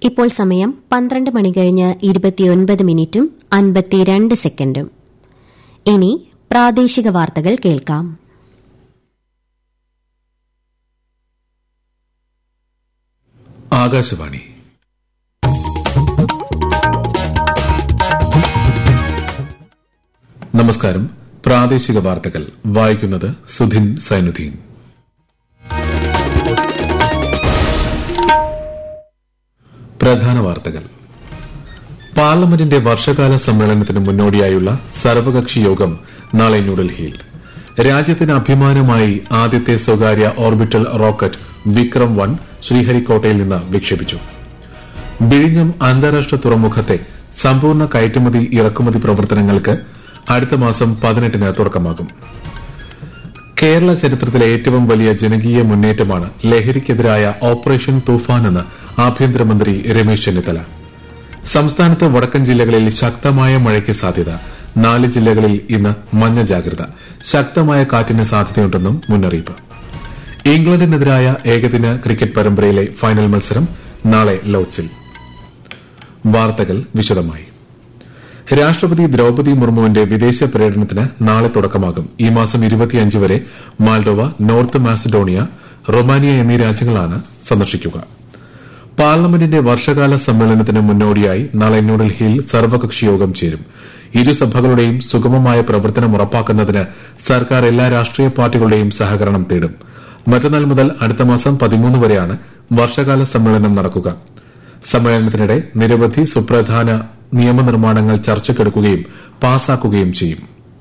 ഇപ്പോൾ സമയം പന്ത്രണ്ട് മണി കഴിഞ്ഞ് ഇരുപത്തിയൊൻപത് മിനിറ്റും അൻപത്തിരണ്ട് സെക്കൻഡും ഇനി പ്രാദേശിക വാർത്തകൾ കേൾക്കാം ആകാശവാണി നമസ്കാരം പ്രാദേശിക വാർത്തകൾ വായിക്കുന്നത് സുധിൻ സൈനുദ്ദീൻ പ്രധാന വാർത്തകൾ പാർലമെന്റിന്റെ വർഷകാല സമ്മേളനത്തിന് മുന്നോടിയായുള്ള സർവകക്ഷി യോഗം നാളെ ന്യൂഡൽഹിയിൽ രാജ്യത്തിന് അഭിമാനമായി ആദ്യത്തെ സ്വകാര്യ ഓർബിറ്റൽ റോക്കറ്റ് വിക്രം വൺ ശ്രീഹരിക്കോട്ടയിൽ നിന്ന് വിക്ഷേപിച്ചു വിഴിഞ്ഞം അന്താരാഷ്ട്ര തുറമുഖത്തെ സമ്പൂർണ്ണ കയറ്റുമതി ഇറക്കുമതി പ്രവർത്തനങ്ങൾക്ക് അടുത്ത മാസം പതിനെട്ടിന് തുടക്കമാകും കേരള ചരിത്രത്തിലെ ഏറ്റവും വലിയ ജനകീയ മുന്നേറ്റമാണ് ലഹരിക്കെതിരായ ഓപ്പറേഷൻ തൂഫാൻ എന്ന് ആഭ്യന്തരമന്ത്രി രമേശ് ചെന്നിത്തല സംസ്ഥാനത്ത് വടക്കൻ ജില്ലകളിൽ ശക്തമായ മഴയ്ക്ക് സാധ്യത നാല് ജില്ലകളിൽ ഇന്ന് മഞ്ഞ ജാഗ്രത ശക്തമായ കാറ്റിന് സാധ്യതയുണ്ടെന്നും മുന്നറിയിപ്പ് ഇംഗ്ലണ്ടിനെതിരായ ഏകദിന ക്രിക്കറ്റ് പരമ്പരയിലെ ഫൈനൽ മത്സരം നാളെ ലോഡ്സിൽ വാർത്തകൾ വിശദമായി രാഷ്ട്രപതി ദ്രൌപതി മുർമുവിന്റെ വിദേശ പര്യടനത്തിന് നാളെ തുടക്കമാകും ഈ മാസം ഇരുപത്തിയഞ്ച് വരെ മാൾഡോവ നോർത്ത് മാസഡോണിയ റൊമാനിയ എന്നീ രാജ്യങ്ങളാണ് സന്ദർശിക്കുക പാർലമെന്റിന്റെ വർഷകാല സമ്മേളനത്തിന് മുന്നോടിയായി നാളെ ന്യൂഡൽഹിയിൽ സർവകക്ഷി യോഗം ചേരും ഇരുസഭകളുടെയും സുഗമമായ പ്രവർത്തനം ഉറപ്പാക്കുന്നതിന് സർക്കാർ എല്ലാ രാഷ്ട്രീയ പാർട്ടികളുടെയും സഹകരണം തേടും മറ്റന്നാൾ മുതൽ അടുത്ത മാസം പതിമൂന്ന് വരെയാണ് വർഷകാല സമ്മേളനം നടക്കുക സമ്മേളനത്തിനിടെ നിരവധി സുപ്രധാന നിയമനിർമ്മാണങ്ങൾ ചർച്ചയ്ക്കെടുക്കുകയും പാസാക്കുകയും ചെയ്യും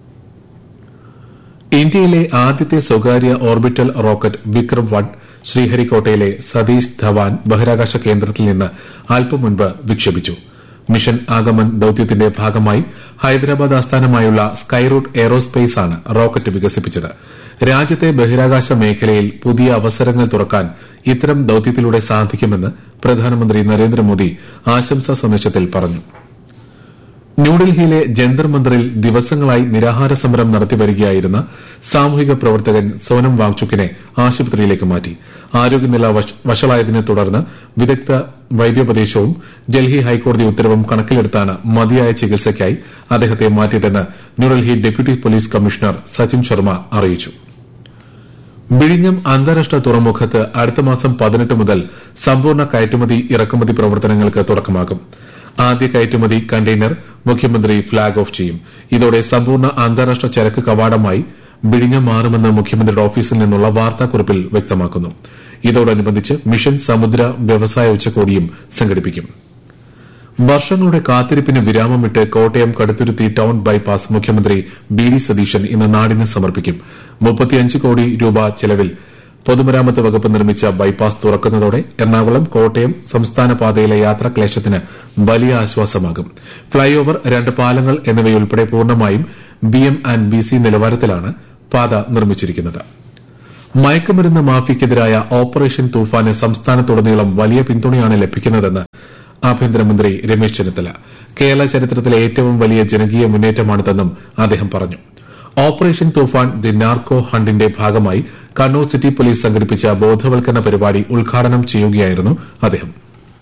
ഇന്ത്യയിലെ ആദ്യത്തെ സ്വകാര്യ ഓർബിറ്റൽ റോക്കറ്റ് വിക്രം വൺ ശ്രീഹരിക്കോട്ടയിലെ സതീഷ് ധവാൻ ബഹിരാകാശ കേന്ദ്രത്തിൽ നിന്ന് അല്പം മുൻപ് വിക്ഷേപിച്ചു മിഷൻ ആഗമൻ ദൌത്യത്തിന്റെ ഭാഗമായി ഹൈദരാബാദ് ആസ്ഥാനമായുള്ള സ്കൈറൂട്ട് എയറോസ്പേസ് ആണ് റോക്കറ്റ് വികസിപ്പിച്ചത് രാജ്യത്തെ ബഹിരാകാശ മേഖലയിൽ പുതിയ അവസരങ്ങൾ തുറക്കാൻ ഇത്തരം ദൌത്യത്തിലൂടെ സാധിക്കുമെന്ന് പ്രധാനമന്ത്രി നരേന്ദ്രമോദി ആശംസാ സന്ദേശത്തിൽ പറഞ്ഞു ന്യൂഡൽഹിയിലെ ജന്തർ മന്ദറിൽ ദിവസങ്ങളായി നിരാഹാര സമരം നടത്തിവരികയായിരുന്ന സാമൂഹിക പ്രവർത്തകൻ സോനം വാങ്ചുക്കിനെ ആശുപത്രിയിലേക്ക് മാറ്റി ആരോഗ്യനില വഷളായതിനെ തുടർന്ന് വിദഗ്ധ വൈദ്യോപദേശവും ഡൽഹി ഹൈക്കോടതി ഉത്തരവും കണക്കിലെടുത്താണ് മതിയായ ചികിത്സയ്ക്കായി അദ്ദേഹത്തെ മാറ്റിയതെന്ന് New Delhi deputy police commissioner Sachin Sharma അറിയിച്ചു വിഴിഞ്ഞം അന്താരാഷ്ട്ര തുറമുഖത്ത് അടുത്ത മാസം പതിനെട്ട് മുതൽ സമ്പൂർണ്ണ കയറ്റുമതി ഇറക്കുമതി പ്രവർത്തനങ്ങൾക്ക് തുടക്കമാകും ആദ്യ കയറ്റുമതി കണ്ടെയ്നർ മുഖ്യമന്ത്രി ഫ്ളാഗ് ഓഫ് ചെയ്യും ഇതോടെ സമ്പൂർണ്ണ അന്താരാഷ്ട്ര ചരക്ക് കവാടമായി വിഴിഞ്ഞം മാറുമെന്ന് മുഖ്യമന്ത്രിയുടെ ഓഫീസിൽ നിന്നുള്ള വാർത്താക്കുറിപ്പിൽ വ്യക്തമാക്കുന്നു ഇതോടനുബന്ധിച്ച് മിഷൻ സമുദ്ര വ്യവസായ ഉച്ചകോടിയും സംഘടിപ്പിക്കും വർഷങ്ങളുടെ കാത്തിരിപ്പിന് വിരാമമിട്ട് കോട്ടയം കടുത്തുരുത്തി ടൌൺ ബൈപ്പാസ് മുഖ്യമന്ത്രി ബി ഡി സതീശൻ ഇന്ന് നാടിന് സമർപ്പിക്കും മുപ്പത്തിയഞ്ച് കോടി രൂപ ചെലവിൽ പൊതുമരാമത്ത് വകുപ്പ് നിർമ്മിച്ച ബൈപ്പാസ് തുറക്കുന്നതോടെ എറണാകുളം കോട്ടയം സംസ്ഥാന പാതയിലെ യാത്രാക്ലേശത്തിന് വലിയ ആശ്വാസമാകും ഫ്ളൈ ഓവർ രണ്ട് പാലങ്ങൾ എന്നിവയുൾപ്പെടെ പൂർണ്ണമായും B M and B C നിലവാരത്തിലാണ് പാത നിർമ്മിച്ചിരിക്കുന്നത് മയക്കുമരുന്ന് മാഫിയക്കെതിരായ ഓപ്പറേഷൻ തൂഫാന് സംസ്ഥാനത്തുടനീളം വലിയ പിന്തുണയാണ് ലഭിക്കുന്നതെന്ന് ആഭ്യന്തരമന്ത്രി രമേശ് ചെന്നിത്തല കേരള ചരിത്രത്തിലെ ഏറ്റവും വലിയ ജനകീയ മുന്നേറ്റമാണിതെന്നും അദ്ദേഹം പറഞ്ഞു ഓപ്പറേഷൻ തൂഫാൻ ദി നാർക്കോ ഹണ്ടിന്റെ ഭാഗമായി കണ്ണൂർ സിറ്റി പോലീസ് സംഘടിപ്പിച്ച ബോധവൽക്കരണ പരിപാടി ഉദ്ഘാടനം ചെയ്യുകയായിരുന്നു അദ്ദേഹം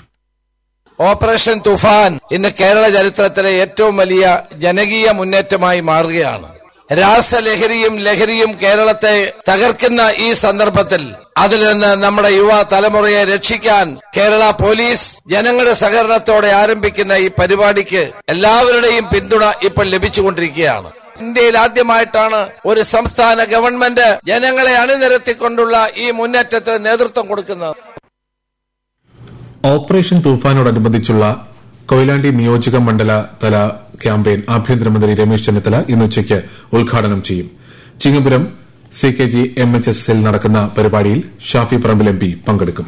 ഓപ്പറേഷൻ തുഫാൻ ഇന്ന് കേരള ചരിത്രത്തിലെ ഏറ്റവും വലിയ ജനകീയ മുന്നേറ്റമായി മാറുകയാണ് രാസലഹരിയും ലഹരിയും കേരളത്തെ തകർക്കുന്ന ഈ സന്ദർഭത്തിൽ അതിൽ നിന്ന് നമ്മുടെ യുവ തലമുറയെ രക്ഷിക്കാൻ കേരള പോലീസ് ജനങ്ങളുടെ സഹകരണത്തോടെ ആരംഭിക്കുന്ന ഈ പരിപാടിക്ക് എല്ലാവരുടെയും പിന്തുണ ഇപ്പോൾ ലഭിച്ചുകൊണ്ടിരിക്കുകയാണ് ഇന്ത്യയിൽ ആദ്യമായിട്ടാണ് ഒരു സംസ്ഥാന ഗവൺമെന്റ് ജനങ്ങളെ അണിനിരത്തിക്കൊണ്ടുള്ള ഈ മുന്നേറ്റത്തിന് നേതൃത്വം കൊടുക്കുന്നത് ഓപ്പറേഷൻ തൂഫാനോടനുബന്ധിച്ചുള്ള കൊയിലാണ്ടി നിയോജക മണ്ഡല തല ക്യാമ്പയിൻ ആഭ്യന്തരമന്ത്രി രമേശ് ചെന്നിത്തല ഇന്ന് ഉച്ചയ്ക്ക് ഉദ്ഘാടനം ചെയ്യും Chingapuram C K G M H S എസിൽ നടക്കുന്ന പരിപാടിയിൽ ഷാഫി പറമ്പിൽ എം പി പങ്കെടുക്കും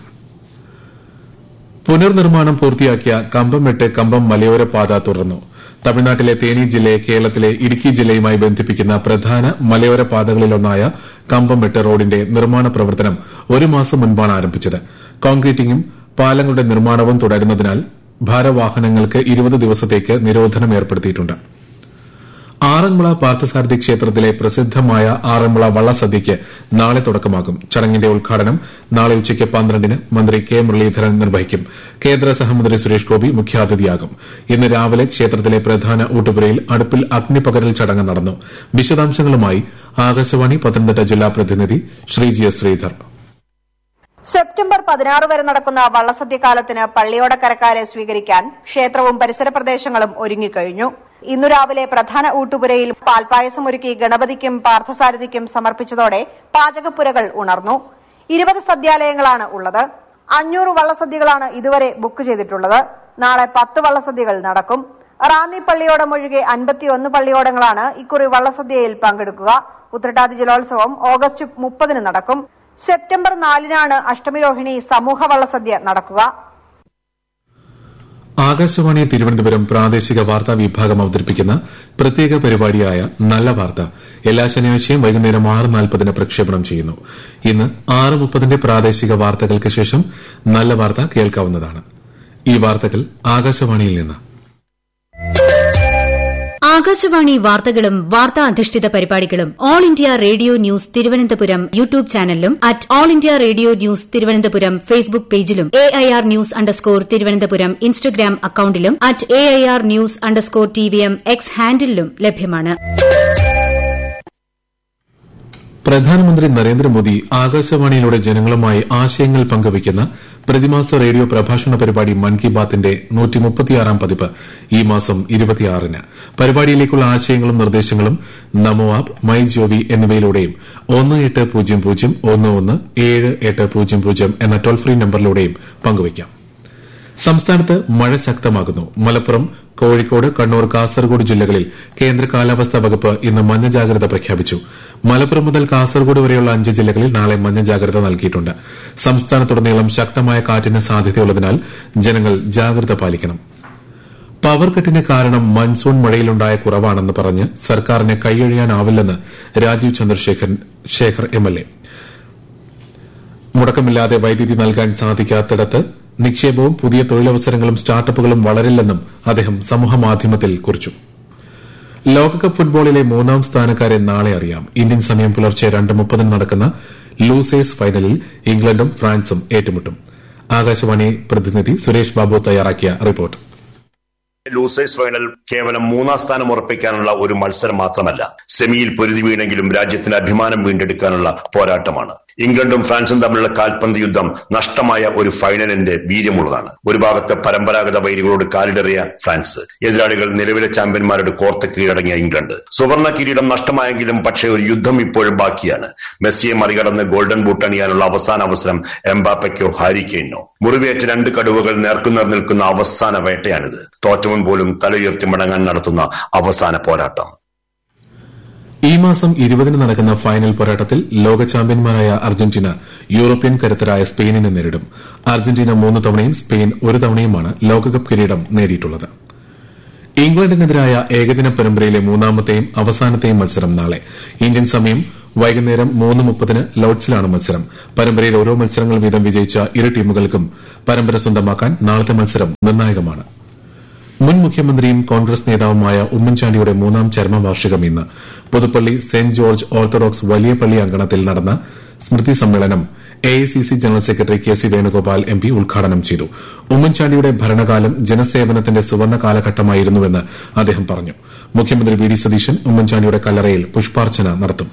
പുനർനിർമ്മാണം പൂർത്തിയാക്കിയ കമ്പംമെട്ട് കമ്പം മലയോര പാത തുടർന്നു തമിഴ്നാട്ടിലെ തേനി ജില്ലയെ കേരളത്തിലെ ഇടുക്കി ജില്ലയുമായി ബന്ധിപ്പിക്കുന്ന പ്രധാന മലയോര പാതകളിലൊന്നായ കമ്പംമെട്ട് റോഡിന്റെ നിർമ്മാണ പ്രവർത്തനം ഒരു മാസം മുൻപാണ് ആരംഭിച്ചത് കോൺക്രീറ്റിംഗും പാലങ്ങളുടെ നിർമ്മാണവും തുടരുന്നതിനാൽ ഭാരവാഹനങ്ങൾക്ക് ഇരുപത് ദിവസത്തേക്ക് നിരോധനം ഏർപ്പെടുത്തിയിട്ടുണ്ട് ആറന്മുള പാർത്ഥസാരഥി ക്ഷേത്രത്തിലെ പ്രസിദ്ധമായ ആറന്മുള വള്ളസദ്യയ്ക്ക് നാളെ തുടക്കമാകും ചടങ്ങിന്റെ ഉദ്ഘാടനം നാളെ ഉച്ചയ്ക്ക് പന്ത്രണ്ടിന് മന്ത്രി കെ മുരളീധരൻ നിർവഹിക്കും കേന്ദ്ര സഹമന്ത്രി സുരേഷ് ഗോപി മുഖ്യാതിഥിയാകും ഇന്ന് രാവിലെ ക്ഷേത്രത്തിലെ പ്രധാന ഊട്ടുപുരയിൽ അടുപ്പിൽ അഗ്നിപകരൽ ചടങ്ങ് നടന്നു വിശദാംശങ്ങളുമായി ആകാശവാണി പത്തനംതിട്ട ജില്ലാ പ്രതിനിധി ശ്രീജി എസ് ശ്രീധർ സെപ്റ്റംബർ പതിനാറ് വരെ നടക്കുന്ന വള്ളസദ്യകാലത്തിന് പള്ളിയോടക്കരക്കാരെ സ്വീകരിക്കാൻ ക്ഷേത്രവും പരിസര പ്രദേശങ്ങളും ഒരുങ്ങിക്കഴിഞ്ഞു ഇന്നു രാവിലെ പ്രധാന ഊട്ടുപുരയിൽ പാൽപായസം ഒരുക്കി ഗണപതിക്കും പാർത്ഥസാരഥിക്കും സമർപ്പിച്ചതോടെ പാചകപ്പുരകൾ ഉണർന്നു ഇരുപത് സദ്യാലയങ്ങളാണ് ഉള്ളത് അഞ്ഞൂറ് വള്ളസദ്യകളാണ് ഇതുവരെ ബുക്ക് ചെയ്തിട്ടുള്ളത് നാളെ പത്ത് വള്ളസദ്യകൾ നടക്കും റാന്നി പള്ളിയോടം ഒഴികെ അൻപത്തിയൊന്ന് പള്ളിയോടങ്ങളാണ് ഇക്കുറി വള്ളസദ്യയിൽ പങ്കെടുക്കുക ഉത്രട്ടാതി ജലോത്സവം ഓഗസ്റ്റ് മുപ്പതിന് നടക്കും സെപ്റ്റംബർ നാലിനാണ് അഷ്ടമിരോഹിണി സമൂഹ വള്ളസദ്യ നടക്കുക ആകാശവാണി തിരുവനന്തപുരം പ്രാദേശിക വാർത്താ വിഭാഗം അവതരിപ്പിക്കുന്ന പ്രത്യേക പരിപാടിയായ നല്ല വാർത്ത എല്ലാ ശനിയാഴ്ചയും വൈകുന്നേരം ആറ് നാൽപ്പതിന് പ്രക്ഷേപണം ചെയ്യുന്നു ഇന്ന് ആറ് മുപ്പതിന്റെ പ്രാദേശിക വാർത്തകൾക്ക് ശേഷം നല്ല വാർത്ത കേൾക്കാവുന്നതാണ് ഈ വാർത്തകൾ ആകാശവാണിയിൽ നിന്ന് ആകാശവാണി വാർത്തകളും വാർത്താ അധിഷ്ഠിത പരിപാടികളും all India radio news Thiruvananthapuram YouTube ചാനലിലും at all India radio news Thiruvananthapuram Facebook പേജിലും A I R news underscore Thiruvananthapuram Instagram അക്കൌണ്ടിലും at A I R news underscore T V M X ഹാൻഡിലും ലഭ്യമാണ് പ്രധാനമന്ത്രി നരേന്ദ്രമോദി ആകാശവാണിയിലൂടെ ജനങ്ങളുമായി ആശയങ്ങൾ പങ്കുവയ്ക്കുന്ന പ്രതിമാസ റേഡിയോ പ്രഭാഷണ പരിപാടി മൻ കി ബാത്തിന്റെ നൂറ്റിമുപ്പത്തിയാറാം പതിപ്പ് ഈ മാസം ഇരുപത്തിയാറിന് പരിപാടിയിലേക്കുള്ള ആശയങ്ങളും നിർദ്ദേശങ്ങളും നമോ ആപ്പ് മൈ ജോവി എന്നിവയിലൂടെയും ഒന്ന് എട്ട് പൂജ്യം പൂജ്യം ഒന്ന് ഒന്ന് ഏഴ് എട്ട് പൂജ്യം പൂജ്യം എന്ന ടോൾ ഫ്രീ നമ്പറിലൂടെയും പങ്കുവയ്ക്കാം സംസ്ഥാനത്ത് മഴ ശക്തമാകുന്നു മലപ്പുറം കോഴിക്കോട് കണ്ണൂർ കാസർഗോഡ് ജില്ലകളിൽ കേന്ദ്ര കാലാവസ്ഥാ വകുപ്പ് ഇന്ന് മഞ്ഞ ജാഗ്രത പ്രഖ്യാപിച്ചു മലപ്പുറം മുതൽ കാസർഗോഡ് വരെയുള്ള അഞ്ച് ജില്ലകളിൽ നാളെ മഞ്ഞ ജാഗ്രത നൽകിയിട്ടുണ്ട് സംസ്ഥാനത്തുടനീളം ശക്തമായ കാറ്റിന് സാധ്യതയുള്ളതിനാൽ ജനങ്ങൾ ജാഗ്രത പാലിക്കണം പവർ കട്ടിന് കാരണം മൺസൂൺ മഴയിലുണ്ടായ കുറവാണെന്ന് പറഞ്ഞ് സർക്കാരിന് കൈയൊഴിയാനാവില്ലെന്ന് രാജീവ് ചന്ദ്രശേഖർ ശേഖർ എംഎൽഎ മുടക്കമില്ലാതെ വൈദ്യുതി നൽകാൻ സാധിക്കാത്തിടത്ത് നിക്ഷേപവും പുതിയ തൊഴിലവസരങ്ങളും സ്റ്റാർട്ടപ്പുകളും വളരില്ലെന്നും അദ്ദേഹം സമൂഹമാധ്യമത്തിൽ കുറിച്ചു ലോകകപ്പ് ഫുട്ബോളിലെ മൂന്നാം സ്ഥാനക്കാരെ നാളെ അറിയാം ഇന്ത്യൻ സമയം പുലർച്ചെ രണ്ട് മുപ്പതിന് നടക്കുന്ന ലൂസേഴ്സ് ഫൈനലിൽ ഇംഗ്ലണ്ടും ഫ്രാൻസും ഏറ്റുമുട്ടും ആകാശവാണി പ്രതിനിധി സുരേഷ് ബാബു തയ്യാറാക്കിയ റിപ്പോർട്ട് ലൂസേഴ്സ് ഫൈനൽ കേവലം മൂന്നാം സ്ഥാനം ഉറപ്പിക്കാനുള്ള ഒരു മത്സരം മാത്രമല്ല സെമിയിൽ പൊരുതി വീണെങ്കിലും രാജ്യത്തിന് അഭിമാനം വീണ്ടെടുക്കാനുള്ള പോരാട്ടമാണ് ഇംഗ്ലണ്ടും ഫ്രാൻസും തമ്മിലുള്ള കാൽപന്ത് യുദ്ധം നഷ്ടമായ ഒരു ഫൈനലിന്റെ വീര്യമുള്ളതാണ് ഒരു ഭാഗത്ത് പരമ്പരാഗത വൈരികളോട് കാലിടറിയ ഫ്രാൻസ് എതിരാളികൾ നിലവിലെ ചാമ്പ്യന്മാരുടെ കോർത്ത് കീഴടങ്ങിയ ഇംഗ്ലണ്ട് സുവർണ കിരീടം നഷ്ടമായെങ്കിലും പക്ഷേ ഒരു യുദ്ധം ഇപ്പോഴും ബാക്കിയാണ് മെസ്സിയെ മറികടന്ന് ഗോൾഡൻ ബൂട്ട് അണിയാനുള്ള അവസാന അവസരം എംബാപ്പയ്ക്കോ ഹാരിക്കെയിനോ മുറിവേറ്റ രണ്ട് കടുവകൾ നേർക്കുനേർ നിൽക്കുന്ന അവസാന വേട്ടയാണിത് തോറ്റവൻ പോലും തലയുയർത്തി മടങ്ങാൻ നടത്തുന്ന അവസാന പോരാട്ടം ഈ മാസം ഇരുപതിന് നടക്കുന്ന ഫൈനൽ പോരാട്ടത്തിൽ ലോക ചാമ്പ്യന്മാരായ അർജന്റീന യൂറോപ്യൻ കരുത്തരായ സ്പെയിനിനെ നേരിടും അർജന്റീന മൂന്ന് തവണയും സ്പെയിൻ ഒരു തവണയുമാണ് ലോകകപ്പ് കിരീടം നേടിയിട്ടുള്ളത് ഇംഗ്ലണ്ടിനെതിരായ ഏകദിന പരമ്പരയിലെ മൂന്നാമത്തെയും അവസാനത്തെയും മത്സരം നാളെ ഇന്ത്യൻ സമയം വൈകുന്നേരം മൂന്ന് മുപ്പതിന് ലോഡ്സിലാണ് മത്സരം പരമ്പരയിൽ ഓരോ മത്സരങ്ങൾ വീതം വിജയിച്ച ഇരു ടീമുകൾക്കും പരമ്പര സ്വന്തമാക്കാൻ നാളത്തെ മത്സരം നിർണായകമാണ് മുൻ മുഖ്യമന്ത്രിയും കോൺഗ്രസ് നേതാവുമായ ഉമ്മൻചാണ്ടിയുടെ മൂന്നാം ചരമവാർഷികം ഇന്ന് പുതുപ്പള്ളി സെന്റ് ജോർജ് ഓർത്തഡോക്സ് വലിയ പള്ളി അങ്കണത്തിൽ നടന്ന സ്മൃതി സമ്മേളനം AICC general secretary K C Venugopal M P ഉദ്ഘാടനം ചെയ്തു ഉമ്മൻചാണ്ടിയുടെ ഭരണകാലം ജനസേവനത്തിന്റെ സുവർണ കാലഘട്ടമായിരുന്നുവെന്ന് അദ്ദേഹം പറഞ്ഞു മുഖ്യമന്ത്രി വി ഡി സതീശൻ ഉമ്മൻചാണ്ടിയുടെ കല്ലറയിൽ പുഷ്പാർച്ചന നടത്തും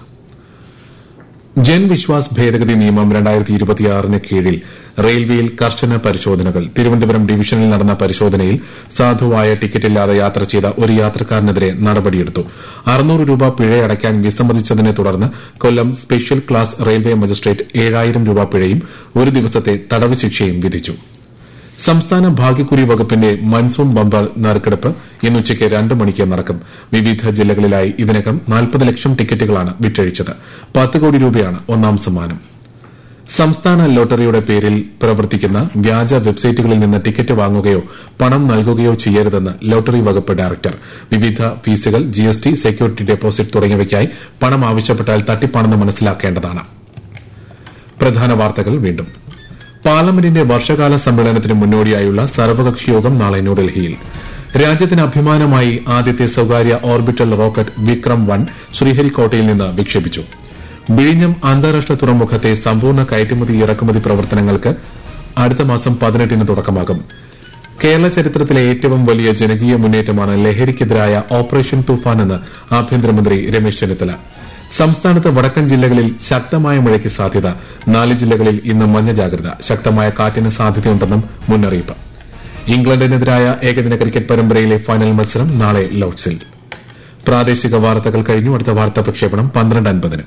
ജൻ വിശ്വാസ് ഭേദഗതി നിയമം രണ്ടായിരത്തി ഇരുപത്തിയാറിന് കീഴിൽ റെയിൽവേയിൽ കർശന പരിശോധനകൾ തിരുവനന്തപുരം ഡിവിഷനിൽ നടന്ന പരിശോധനയിൽ സാധുവായ ടിക്കറ്റില്ലാതെ യാത്ര ചെയ്ത ഒരു യാത്രക്കാരനെതിരെ നടപടിയെടുത്തു അറുന്നൂറ് രൂപ പിഴയടയ്ക്കാൻ വിസമ്മതിച്ചതിനെ തുടർന്ന് Kollam special class railway magistrate ഏഴായിരം രൂപ പിഴയും ഒരു ദിവസത്തെ തടവ് ശിക്ഷയും വിധിച്ചു സംസ്ഥാന ഭാഗ്യക്കുറി വകുപ്പിന്റെ മൺസൂൺ ബമ്പർ നറുക്കെടുപ്പ് ഇന്ന് ഉച്ചയ്ക്ക് രണ്ട് മണിക്ക് നടക്കും വിവിധ ജില്ലകളിലായി ഇതിനകം നാൽപ്പത് ലക്ഷം ടിക്കറ്റുകളാണ് വിറ്റഴിച്ചത് പത്ത് കോടി രൂപയാണ് ഒന്നാം സമ്മാനം സംസ്ഥാന ലോട്ടറിയുടെ പേരിൽ പ്രവർത്തിക്കുന്ന വ്യാജ വെബ്സൈറ്റുകളിൽ നിന്ന് ടിക്കറ്റ് വാങ്ങുകയോ പണം നൽകുകയോ ചെയ്യരുതെന്ന് ലോട്ടറി വകുപ്പ് ഡയറക്ടർ വിവിധ ഫീസുകൾ ജിഎസ്ടി സെക്യൂരിറ്റി ഡെപ്പോസിറ്റ് തുടങ്ങിയവയ്ക്കായി പണം ആവശ്യപ്പെട്ടാൽ തട്ടിപ്പാണെന്ന് മനസ്സിലാക്കേണ്ടതാണ് പ്രധാന വാർത്തകൾ വീണ്ടും പാർലമെന്റിന്റെ വർഷകാല സമ്മേളനത്തിന് മുന്നോടിയായുള്ള സർവകക്ഷി യോഗം നാളെ ന്യൂഡൽഹിയിൽ രാജ്യത്തിന് അഭിമാനമായി ആദ്യത്തെ സ്വകാര്യ ഓർബിറ്റൽ റോക്കറ്റ് വിക്രം വൺ ശ്രീഹരിക്കോട്ടയിൽ നിന്ന് വിക്ഷേപിച്ചു വിഴിഞ്ഞം അന്താരാഷ്ട്ര തുറമുഖത്തെ സമ്പൂർണ്ണ കയറ്റുമതി ഇറക്കുമതി പ്രവർത്തനങ്ങൾക്ക് അടുത്ത മാസം പതിനെട്ടിന് തുടക്കമാകും കേരള ചരിത്രത്തിലെ ഏറ്റവും വലിയ ജനകീയ മുന്നേറ്റമാണ് ലഹരിക്കെതിരായ ഓപ്പറേഷൻ തുഫാൻ എന്ന് ആഭ്യന്തരമന്ത്രി രമേശ് ചെന്നിത്തല സംസ്ഥാനത്ത് വടക്കൻ ജില്ലകളിൽ ശക്തമായ മഴയ്ക്ക് സാധ്യത നാല് ജില്ലകളിൽ ഇന്ന് മഞ്ഞ ജാഗ്രത ശക്തമായ കാറ്റിന് സാധ്യതയുണ്ടെന്നും മുന്നറിയിപ്പ് ഇംഗ്ലണ്ടിനെതിരായ ഏകദിന ക്രിക്കറ്റ് പരമ്പരയിലെ ഫൈനൽ മത്സരം നാളെ ലോഡ്സിൽ പ്രാദേശിക വാർത്തകൾ കഴിഞ്ഞു അടുത്ത വാർത്താ പ്രക്ഷേപണം പന്ത്രണ്ട് അൻപതിന്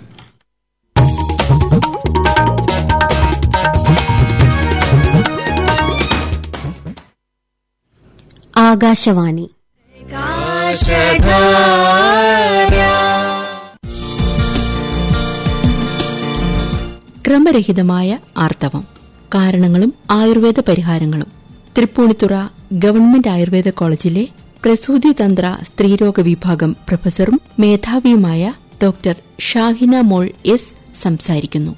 ആകാശവാണി ക്രമരഹിതമായ ആർത്തവം കാരണങ്ങളും ആയുർവേദ പരിഹാരങ്ങളും തൃപ്പൂണിത്തുറ ഗവൺമെന്റ് ആയുർവേദ കോളേജിലെ പ്രസൂതി തന്ത്ര സ്ത്രീരോഗ വിഭാഗം പ്രൊഫസറും മേധാവിയുമായ ഡോക്ടർ ഷാഹിന മോൾ എസ് സംസാരിക്കുന്നു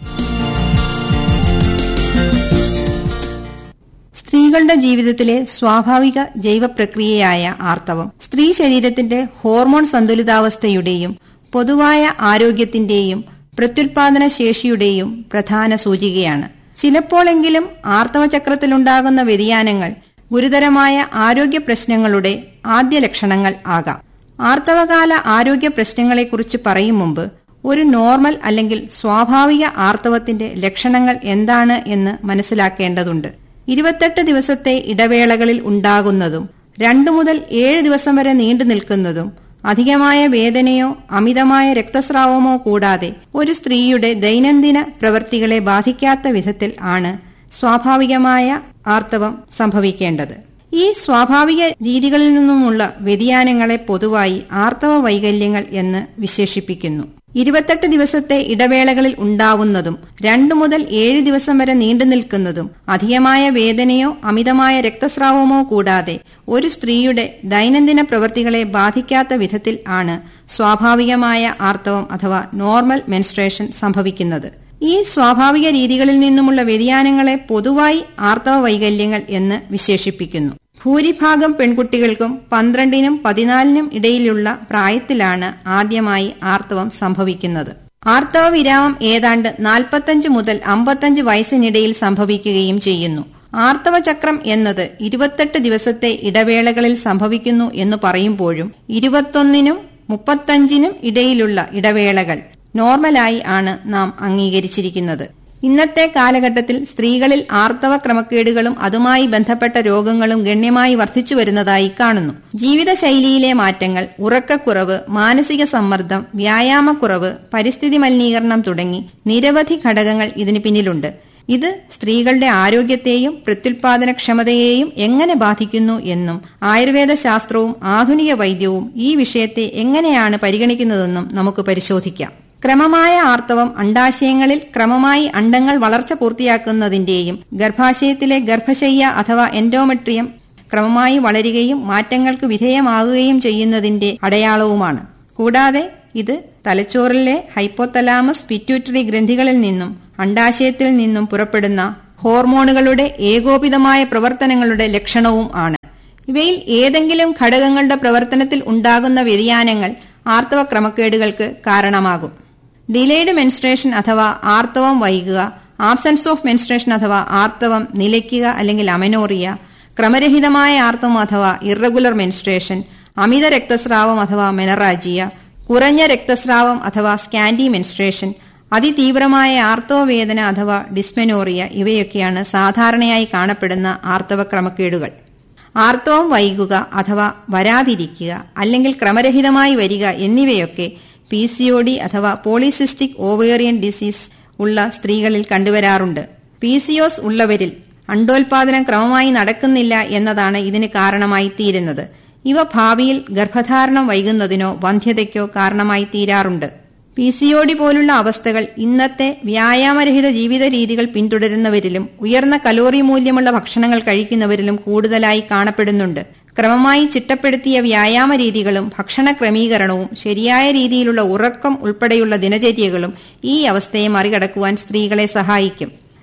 സ്ത്രീകളുടെ ജീവിതത്തിലെ സ്വാഭാവിക ജൈവ പ്രക്രിയയായ ആർത്തവം സ്ത്രീ ശരീരത്തിന്റെ ഹോർമോൺ സന്തുലിതാവസ്ഥയുടെയും പൊതുവായ ആരോഗ്യത്തിന്റെയും പ്രത്യുൽപാദന ശേഷിയുടെയും പ്രധാന സൂചികയാണ് ചിലപ്പോഴെങ്കിലും ആർത്തവചക്രത്തിലുണ്ടാകുന്ന വ്യതിയാനങ്ങൾ ഗുരുതരമായ ആരോഗ്യ പ്രശ്നങ്ങളുടെ ആദ്യ ലക്ഷണങ്ങൾ ആകാം ആർത്തവകാല ആരോഗ്യ പ്രശ്നങ്ങളെക്കുറിച്ച് പറയും മുമ്പ് ഒരു നോർമൽ അല്ലെങ്കിൽ സ്വാഭാവിക ആർത്തവത്തിന്റെ ലക്ഷണങ്ങൾ എന്താണ് എന്ന് മനസ്സിലാക്കേണ്ടതുണ്ട് ഇരുപത്തെട്ട് ദിവസത്തെ ഇടവേളകളിൽ ഉണ്ടാകുന്നതും രണ്ടു മുതൽ ഏഴ് ദിവസം വരെ നീണ്ടു നിൽക്കുന്നതും അധികമായ വേദനയോ അമിതമായ രക്തസ്രാവമോ കൂടാതെ ഒരു സ്ത്രീയുടെ ദൈനംദിന പ്രവൃത്തികളെ ബാധിക്കാത്ത വിധത്തിൽ ആണ് സ്വാഭാവികമായ ആർത്തവം സംഭവിക്കേണ്ടത് ഈ സ്വാഭാവിക രീതികളിൽ നിന്നുമുള്ള വ്യതിയാനങ്ങളെ പൊതുവായി ആർത്തവ വൈകല്യങ്ങൾ എന്ന് വിശേഷിപ്പിക്കുന്നു ഇരുപത്തെട്ട് ദിവസത്തെ ഇടവേളകളിൽ ഉണ്ടാവുന്നതും രണ്ടു മുതൽ ഏഴ് ദിവസം വരെ നീണ്ടു നിൽക്കുന്നതും അധികമായ വേദനയോ അമിതമായ രക്തസ്രാവമോ കൂടാതെ ഒരു സ്ത്രീയുടെ ദൈനംദിന പ്രവൃത്തികളെ ബാധിക്കാത്ത വിധത്തിൽ ആണ് സ്വാഭാവികമായ ആർത്തവം അഥവാ നോർമൽ മെൻസ്ട്രേഷൻ സംഭവിക്കുന്നത് ഈ സ്വാഭാവിക രീതികളിൽ നിന്നുമുള്ള വ്യതിയാനങ്ങളെ പൊതുവായി ആർത്തവ വൈകല്യങ്ങൾ എന്ന് വിശേഷിപ്പിക്കുന്നു ഭൂരിഭാഗം പെൺകുട്ടികൾക്കും പന്ത്രണ്ടിനും പതിനാലിനും ഇടയിലുള്ള പ്രായത്തിലാണ് ആദ്യമായി ആർത്തവം സംഭവിക്കുന്നത് ആർത്തവ വിരാമം ഏതാണ്ട് നാൽപ്പത്തഞ്ച് മുതൽ അമ്പത്തഞ്ച് വയസ്സിനിടയിൽ സംഭവിക്കുകയും ചെയ്യുന്നു ആർത്തവ ചക്രം എന്നത് ഇരുപത്തെട്ട് ദിവസത്തെ ഇടവേളകളിൽ സംഭവിക്കുന്നു എന്ന് പറയുമ്പോഴും ഇരുപത്തൊന്നിനും മുപ്പത്തഞ്ചിനും ഇടയിലുള്ള ഇടവേളകൾ നോർമലായി ആണ് നാം അംഗീകരിച്ചിരിക്കുന്നത് ഇന്നത്തെ കാലഘട്ടത്തിൽ സ്ത്രീകളിൽ ആർത്തവ ക്രമക്കേടുകളും അതുമായി ബന്ധപ്പെട്ട രോഗങ്ങളും ഗണ്യമായി വർദ്ധിച്ചു വരുന്നതായി കാണുന്നു ജീവിതശൈലിയിലെ മാറ്റങ്ങൾ ഉറക്കക്കുറവ് മാനസിക സമ്മർദ്ദം വ്യായാമക്കുറവ് പരിസ്ഥിതി മലിനീകരണം തുടങ്ങി നിരവധി ഘടകങ്ങൾ ഇതിന് പിന്നിലുണ്ട് ഇത് സ്ത്രീകളുടെ ആരോഗ്യത്തെയും പ്രത്യുൽപാദനക്ഷമതയെയും എങ്ങനെ ബാധിക്കുന്നു എന്നും ആയുർവേദ ശാസ്ത്രവും ആധുനിക വൈദ്യവും ഈ വിഷയത്തെ എങ്ങനെയാണ് പരിഗണിക്കുന്നതെന്നും നമുക്ക് പരിശോധിക്കാം ക്രമമായ ആർത്തവം അണ്ടാശയങ്ങളിൽ ക്രമമായി അണ്ടങ്ങൾ വളർച്ച പൂർത്തിയാക്കുന്നതിന്റെയും ഗർഭാശയത്തിലെ ഗർഭശയ്യ അഥവാ എൻഡോമെട്രിയം ക്രമമായി വളരുകയും മാറ്റങ്ങൾക്ക് വിധേയമാകുകയും ചെയ്യുന്നതിന്റെ അടയാളവുമാണ് കൂടാതെ ഇത് തലച്ചോറിലെ ഹൈപ്പോതലാമസ് പിറ്റ്യൂട്ടറി ഗ്രന്ഥികളിൽ നിന്നും അണ്ടാശയത്തിൽ നിന്നും പുറപ്പെടുന്ന ഹോർമോണുകളുടെ ഏകോപിതമായ പ്രവർത്തനങ്ങളുടെ ലക്ഷണവും ആണ് ഇവയിൽ ഏതെങ്കിലും ഘടകങ്ങളുടെ പ്രവർത്തനത്തിൽ ഉണ്ടാകുന്ന വ്യതിയാനങ്ങൾ ആർത്തവ ക്രമക്കേടുകൾക്ക് കാരണമാകും ഡിലേഡ് മെൻസ്ട്രേഷൻ അഥവാ ആർത്തവം വൈകുക ആബ്സെൻസ് ഓഫ് മെൻസ്ട്രേഷൻ അഥവാ ആർത്തവം നിലയ്ക്കുക അല്ലെങ്കിൽ അമനോറിയ ക്രമരഹിതമായ ആർത്തവം അഥവാ ഇറഗുലർ മെൻസ്ട്രേഷൻ അമിത രക്തസ്രാവം അഥവാ മെനറാജിയ കുറഞ്ഞ രക്തസ്രാവം അഥവാ സ്കാൻഡി മെൻസ്ട്രേഷൻ അതിതീവ്രമായ ആർത്തവവേദന അഥവാ ഡിസ്മെനോറിയ ഇവയൊക്കെയാണ് സാധാരണയായി കാണപ്പെടുന്ന ആർത്തവ ക്രമക്കേടുകൾ ആർത്തവം വൈകുക അഥവാ വരാതിരിക്കുക അല്ലെങ്കിൽ ക്രമരഹിതമായി വരിക എന്നിവയൊക്കെ പി സി ഒ ഡി അഥവാ പോളിസിസ്റ്റിക് ഓവേറിയൻ ഡിസീസ് ഉള്ള സ്ത്രീകളിൽ കണ്ടുവരാറുണ്ട് പി സി ഒസ് ഉള്ളവരിൽ അണ്ടോൽപാദനം ക്രമമായി നടക്കുന്നില്ല എന്നതാണ് ഇതിന് കാരണമായി തീരുന്നത് ഇവ ഭാവിയിൽ ഗർഭധാരണം വൈകുന്നതിനോ വന്ധ്യതയ്ക്കോ കാരണമായി തീരാറുണ്ട് പി സി ഒ ഡി പോലുള്ള അവസ്ഥകൾ ഇന്നത്തെ വ്യായാമരഹിത ജീവിത രീതികൾ പിന്തുടരുന്നവരിലും ഉയർന്ന കലോറി മൂല്യമുള്ള ഭക്ഷണങ്ങൾ കഴിക്കുന്നവരിലും കൂടുതലായി കാണപ്പെടുന്നുണ്ട് ക്രമമായി ചിട്ടപ്പെടുത്തിയ വ്യായാമ രീതികളും ഭക്ഷണ ക്രമീകരണവും ശരിയായ രീതിയിലുള്ള ഉറക്കം ഉൾപ്പെടെയുള്ള ദിനചര്യകളും ഈ അവസ്ഥയെ മറികടക്കുവാൻ സ്ത്രീകളെ സഹായിക്കും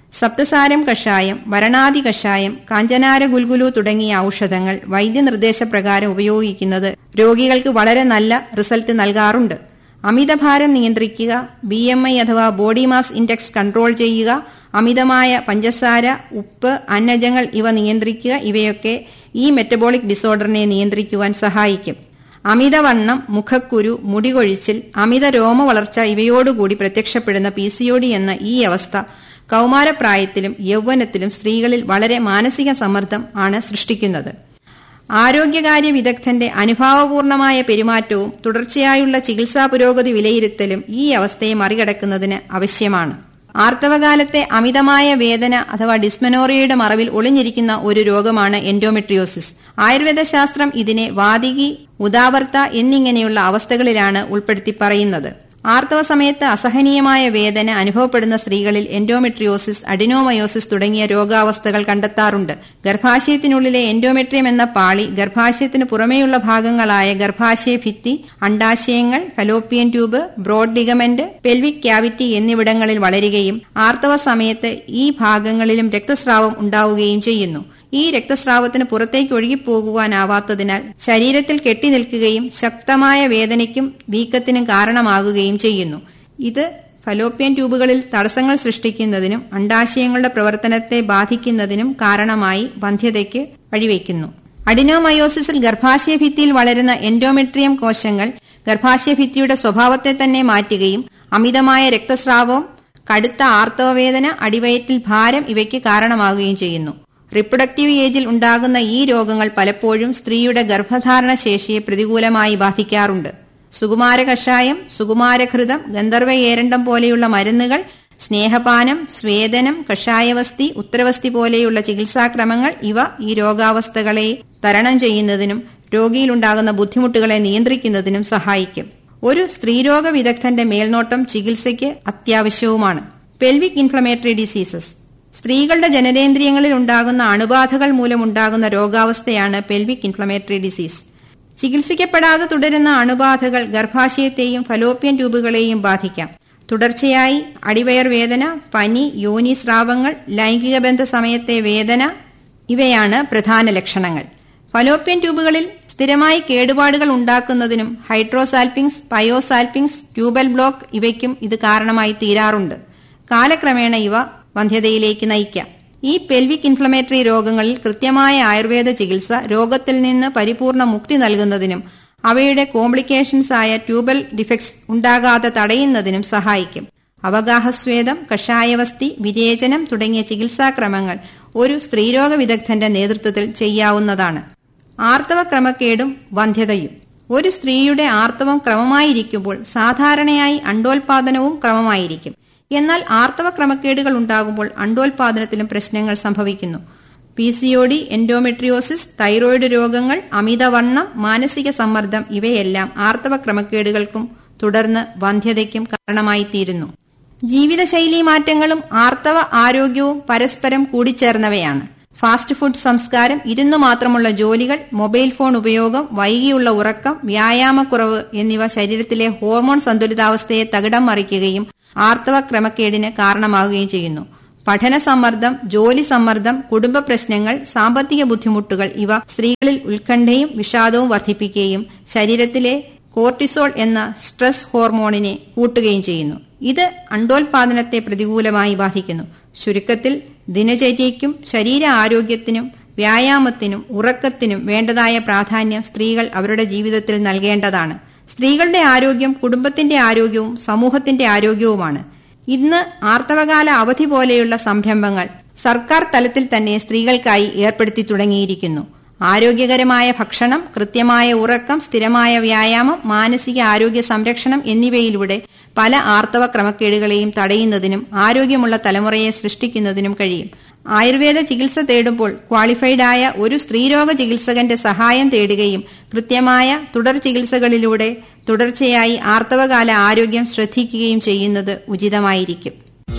സപ്തസാരം കഷായം വരണാദി കഷായം കാഞ്ചനാര ഗുൽഗുലു തുടങ്ങിയ ഔഷധങ്ങൾ വൈദ്യനിർദ്ദേശപ്രകാരം ഉപയോഗിക്കുന്നത് രോഗികൾക്ക് വളരെ നല്ല റിസൾട്ട് നൽകാറുണ്ട് അമിതഭാരം നിയന്ത്രിക്കുക ബി എം ഐ അഥവാ ബോഡി മാസ് ഇൻഡെക്സ് കൺട്രോൾ ചെയ്യുക അമിതമായ പഞ്ചസാര ഉപ്പ് അന്നജങ്ങൾ ഇവ നിയന്ത്രിക്കുക ഇവയൊക്കെ ഈ മെറ്റബോളിക് ഡിസോർഡറിനെ നിയന്ത്രിക്കുവാൻ സഹായിക്കും അമിതവണ്ണം മുഖക്കുരു മുടികൊഴിച്ചിൽ അമിത രോമ വളർച്ച ഇവയോടുകൂടി പ്രത്യക്ഷപ്പെടുന്ന പി സി ഒ ഡി എന്ന ഈ അവസ്ഥ കൌമാരപ്രായത്തിലും യൗവനത്തിലും സ്ത്രീകളിൽ വളരെ മാനസിക സമ്മർദ്ദം ആണ് സൃഷ്ടിക്കുന്നത് ആരോഗ്യകാര്യ വിദഗ്ധന്റെ അനുഭാവപൂർണമായ പെരുമാറ്റവും തുടർച്ചയായുള്ള ചികിത്സാ പുരോഗതി വിലയിരുത്തലും ഈ അവസ്ഥയെ മറികടക്കുന്നതിന് ആവശ്യമാണ് ആർത്തവകാലത്തെ അമിതമായ വേദന അഥവാ ഡിസ്മനോറിയയുടെ മറവിൽ ഒളിഞ്ഞിരിക്കുന്ന ഒരു രോഗമാണ് എൻഡോമെട്രിയോസിസ് ആയുർവേദ ശാസ്ത്രം ഇതിനെ വാതികി ഉദാവർത്ത എന്നിങ്ങനെയുള്ള അവസ്ഥകളിലാണ് ഉൾപ്പെടുത്തി പറയുന്നത് ആർത്തവ സമയത്ത് അസഹനീയമായ വേദന അനുഭവപ്പെടുന്ന സ്ത്രീകളിൽ എൻഡോമെട്രിയോസിസ് അഡിനോമയോസിസ് തുടങ്ങിയ രോഗാവസ്ഥകൾ കണ്ടെത്താറുണ്ട് ഗർഭാശയത്തിനുള്ളിലെ എൻഡോമെട്രിയം എന്ന പാളി ഗർഭാശയത്തിന് പുറമേയുള്ള ഭാഗങ്ങളായ ഗർഭാശയ ഭിത്തി അണ്ടാശയങ്ങൾ fallopian tube broad ligament pelvic cavity എന്നിവിടങ്ങളിൽ വളരുകയും ആർത്തവ സമയത്ത് ഈ ഭാഗങ്ങളിലും രക്തസ്രാവം ഉണ്ടാവുകയും ചെയ്യുന്നു ഈ രക്തസ്രാവത്തിന് പുറത്തേക്ക് ഒഴുകിപ്പോകുവാനാവാത്തതിനാൽ ശരീരത്തിൽ കെട്ടിനിൽക്കുകയും ശക്തമായ വേദനയ്ക്കും വീക്കത്തിനും കാരണമാകുകയും ചെയ്യുന്നു ഇത് ഫലോപ്യൻ ട്യൂബുകളിൽ തടസ്സങ്ങൾ സൃഷ്ടിക്കുന്നതിനും അണ്ടാശയങ്ങളുടെ പ്രവർത്തനത്തെ ബാധിക്കുന്നതിനും കാരണമായി വന്ധ്യതയ്ക്ക് വഴിവെക്കുന്നു അഡിനോമയോസിസിൽ ഗർഭാശയ ഭിത്തിയിൽ വളരുന്ന എൻഡോമെട്രിയം കോശങ്ങൾ ഗർഭാശയ ഭിത്തിയുടെ സ്വഭാവത്തെ തന്നെ മാറ്റുകയും അമിതമായ രക്തസ്രാവം കടുത്ത ആർത്തവവേദന അടിവയറ്റിൽ ഭാരം ഇവയ്ക്ക് കാരണമാകുകയും ചെയ്യുന്നു റിപ്രൊഡക്റ്റീവ് ഏജിൽ ഉണ്ടാകുന്ന ഈ രോഗങ്ങൾ പലപ്പോഴും സ്ത്രീയുടെ ഗർഭധാരണ ശേഷിയെ പ്രതികൂലമായി ബാധിക്കാറുണ്ട് സുകുമാര കഷായം സുകുമാരഘൃതം ഗന്ധർവ ഏരണ്ടം പോലെയുള്ള മരുന്നുകൾ സ്നേഹപാനം സ്വേദനം കഷായവസ്തി ഉത്തരവസ്തി പോലെയുള്ള ചികിത്സാക്രമങ്ങൾ ഇവ ഈ രോഗാവസ്ഥകളെ തരണം ചെയ്യുന്നതിനും രോഗിയിലുണ്ടാകുന്ന ബുദ്ധിമുട്ടുകളെ നിയന്ത്രിക്കുന്നതിനും സഹായിക്കും ഒരു സ്ത്രീരോഗ വിദഗ്ധന്റെ മേൽനോട്ടം ചികിത്സയ്ക്ക് അത്യാവശ്യവുമാണ് പെൽവിക് ഇൻഫ്ലമേറ്ററി ഡിസീസസ് സ്ത്രീകളുടെ ജനനേന്ദ്രിയങ്ങളിൽ ഉണ്ടാകുന്ന അണുബാധകൾ മൂലമുണ്ടാകുന്ന രോഗാവസ്ഥയാണ് പെൽവിക് ഇൻഫ്ലമേറ്ററി ഡിസീസ് ചികിത്സിക്കപ്പെടാതെ തുടരുന്ന അണുബാധകൾ ഗർഭാശയത്തെയും ഫലോപ്യൻ ട്യൂബുകളെയും ബാധിക്കാം തുടർച്ചയായി അടിവയർ വേദന പനി യോനി സ്രാവങ്ങൾ ലൈംഗിക ബന്ധ സമയത്തെ വേദന ഇവയാണ് പ്രധാന ലക്ഷണങ്ങൾ ഫലോപ്യൻ ട്യൂബുകളിൽ സ്ഥിരമായി കേടുപാടുകൾ ഉണ്ടാക്കുന്നതിനും ഹൈഡ്രോസാൽപിങ്സ് പയോസാൽപിങ്സ് ട്യൂബൽ ബ്ലോക്ക് ഇവയ്ക്കും ഇത് കാരണമായി തീരാറുണ്ട് കാലക്രമേണ ഇവ വന്ധ്യതയിലേക്ക് നയിക്കാം ഈ പെൽവിക് ഇൻഫ്ലമേറ്ററി രോഗങ്ങളിൽ കൃത്യമായ ആയുർവേദ ചികിത്സ രോഗത്തിൽ നിന്ന് പരിപൂർണ മുക്തി നൽകുന്നതിനും അവയുടെ കോംപ്ലിക്കേഷൻസ് ആയ ട്യൂബൽ ഡിഫക്ട്സ് ഉണ്ടാകാതെ തടയുന്നതിനും സഹായിക്കും അവഗാഹസ്വേദം കഷായവസ്തി വിരേചനം തുടങ്ങിയ ചികിത്സാക്രമങ്ങൾ ഒരു സ്ത്രീരോഗ വിദഗ്ധന്റെ നേതൃത്വത്തിൽ ചെയ്യാവുന്നതാണ് ആർത്തവ ക്രമക്കേടും വന്ധ്യതയും ഒരു സ്ത്രീയുടെ ആർത്തവം ക്രമമായിരിക്കുമ്പോൾ സാധാരണയായി അണ്ടോൽപാദനവും ക്രമമായിരിക്കും എന്നാൽ ആർത്തവ ക്രമക്കേടുകൾ ഉണ്ടാകുമ്പോൾ അണ്ടോൽപാദനത്തിലും പ്രശ്നങ്ങൾ സംഭവിക്കുന്നു P C O D endometriosis thyroid രോഗങ്ങൾ അമിതവണ്ണം മാനസിക സമ്മർദ്ദം ഇവയെല്ലാം ആർത്തവ ക്രമക്കേടുകൾക്കും തുടർന്ന് വന്ധ്യതയ്ക്കും കാരണമായി തീരുന്നു ജീവിതശൈലീ മാറ്റങ്ങളും ആർത്തവ ആരോഗ്യവും പരസ്പരം കൂടിച്ചേർന്നവയാണ് ഫാസ്റ്റ് ഫുഡ് സംസ്കാരം ഇരുന്നു മാത്രമുള്ള ജോലികൾ മൊബൈൽ ഫോൺ ഉപയോഗം വൈകിയുള്ള ഉറക്കം വ്യായാമക്കുറവ് എന്നിവ ശരീരത്തിലെ ഹോർമോൺ സന്തുലിതാവസ്ഥയെ തകിടം മറിക്കുകയും ആർത്തവ ക്രമക്കേടിന് കാരണമാകുകയും ചെയ്യുന്നു പഠന സമ്മർദ്ദം ജോലി സമ്മർദ്ദം കുടുംബ പ്രശ്നങ്ങൾ സാമ്പത്തിക ബുദ്ധിമുട്ടുകൾ ഇവ സ്ത്രീകളിൽ ഉത്കണ്ഠയും വിഷാദവും വർദ്ധിപ്പിക്കുകയും ശരീരത്തിലെ കോർട്ടിസോൾ എന്ന സ്ട്രെസ് ഹോർമോണിനെ കൂട്ടുകയും ചെയ്യുന്നു ഇത് അണ്ടോൽപാദനത്തെ പ്രതികൂലമായി ബാധിക്കുന്നു ചുരുക്കത്തിൽ ദിനചര്യയ്ക്കും ശരീര ആരോഗ്യത്തിനും വ്യായാമത്തിനും ഉറക്കത്തിനും വേണ്ടതായ പ്രാധാന്യം സ്ത്രീകൾ അവരുടെ ജീവിതത്തിൽ നൽകേണ്ടതാണ് സ്ത്രീകളുടെ ആരോഗ്യം കുടുംബത്തിന്റെ ആരോഗ്യവും സമൂഹത്തിന്റെ ആരോഗ്യവുമാണ് ഇന്ന് ആർത്തവകാല അവധി പോലെയുള്ള സംരംഭങ്ങൾ സർക്കാർ തലത്തിൽ തന്നെ സ്ത്രീകൾക്കായി ഏർപ്പെടുത്തി തുടങ്ങിയിരിക്കുന്നു ആരോഗ്യകരമായ ഭക്ഷണം കൃത്യമായ ഉറക്കം സ്ഥിരമായ വ്യായാമം മാനസിക ആരോഗ്യ സംരക്ഷണം എന്നിവയിലൂടെ പല ആർത്തവ ക്രമക്കേടുകളെയും തടയുന്നതിനും ആരോഗ്യമുള്ള തലമുറയെ സൃഷ്ടിക്കുന്നതിനും കഴിയും ആയുർവേദ ചികിത്സ തേടുമ്പോൾ ക്വാളിഫൈഡ് ആയ ഒരു സ്ത്രീരോഗ ചികിത്സകന്റെ സഹായം തേടുകയും കൃത്യമായ തുടർ ചികിത്സകളിലൂടെ തുടർച്ചയായി ആർത്തവകാല ആരോഗ്യം ശ്രദ്ധിക്കുകയും ചെയ്യുന്നത് ഉചിതമായിരിക്കും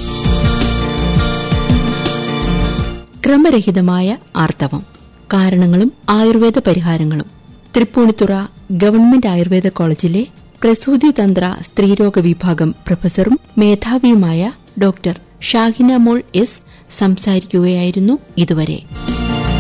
ക്രമരഹിതമായ ആർത്തവം കാരണങ്ങളും ആയുർവേദ പരിഹാരങ്ങളും തൃപ്പൂണിത്തുറ ഗവൺമെന്റ് ആയുർവേദ കോളേജിലെ പ്രസൂതി തന്ത്ര സ്ത്രീരോഗ വിഭാഗം പ്രൊഫസറും മേധാവിയുമായ ഡോക്ടർ ഷാഹിന മോൾ എസ് സംസാരിക്കുകയായിരുന്നു ഇതുവരെ